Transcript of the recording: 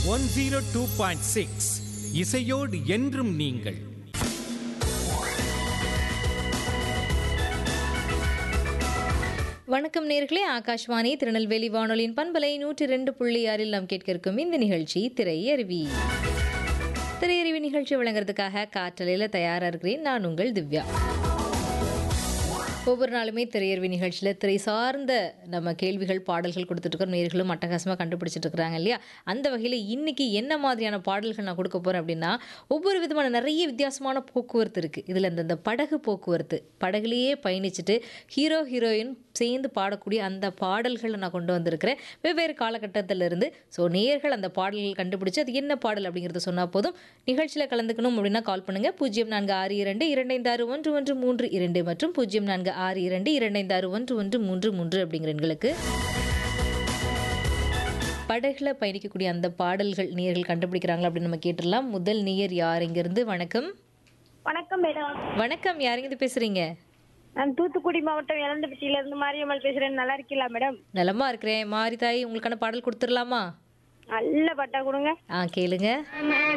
one zero two point six இசையோடு என்றும் நீங்கள் வணக்கம் நேர்களே ஆகாஷ்வாணி திருநெல்வேலி வானொலியின் பண்பலை நூற்றி ரெண்டு புள்ளி ஆறில் நாம் கேட்க இருக்கும் இந்த நிகழ்ச்சி திரையருவி திரையருவி நிகழ்ச்சி வழங்குறதுக்காக காற்றலையில் தயாராக இருக்கிறேன் நான் உங்கள் திவ்யா ஒவ்வொரு நாளுமே திரையர்வி நிகழ்ச்சியில் திரை சார்ந்த நம்ம கேள்விகள் பாடல்கள் கொடுத்துட்ருக்கோம் நேர்களும் அட்டகாசமாக கண்டுபிடிச்சிட்டு இருக்கிறாங்க இல்லையா அந்த வகையில் இன்னைக்கு என்ன மாதிரியான பாடல்கள் நான் கொடுக்க போகிறேன் அப்படின்னா ஒவ்வொரு விதமான நிறைய வித்தியாசமான போக்குவரத்து இருக்குது இதில் இந்த இந்த படகு போக்குவரத்து படகுலேயே பயணிச்சுட்டு ஹீரோ ஹீரோயின் சேர்ந்து பாடக்கூடிய அந்த பாடல்களை நான் கொண்டு வந்திருக்கிறேன் வெவ்வேறு காலகட்டத்திலிருந்து ஸோ நேர்கள் அந்த பாடல்கள் கண்டுபிடிச்சு அது என்ன பாடல் அப்படிங்கிறத சொன்னால் போதும் நிகழ்ச்சியில் கலந்துக்கணும் அப்படின்னா கால் பண்ணுங்கள் பூஜ்ஜியம் நான்கு ஆறு இரண்டு இரண்டைந்து ஆறு ஒன்று ஒன்று மூன்று இரண்டு மற்றும் பூஜ்ஜியம் நான்கு ஆறு இரண்டு இரண்டைந்து ஆறு ஒன்று ஒன்று மூன்று மூன்று அப்படிங்கிற எண்களுக்கு படகுல பயணிக்கக்கூடிய அந்த பாடல்கள் நேர்கள் கண்டுபிடிக்கிறாங்களா அப்படின்னு நம்ம கேட்டுடலாம் முதல் நேயர் யார் இங்கிருந்து வணக்கம் வணக்கம் மேடம் வணக்கம் யாருங்கிருந்து பேசுறீங்க நான் தூத்துக்குடி மாவட்டம் இளந்தப்பட்டியில இருந்து மாரியம்மாள் பேசுறேன் நல்லா இருக்கீங்களா மேடம் நலமா இருக்கிறேன் மாரிதாய் உங்களுக்கான பாடல் கொடுத்துடலாமா நல்ல பட்டா கொடுங்க ஆ கேளுங்க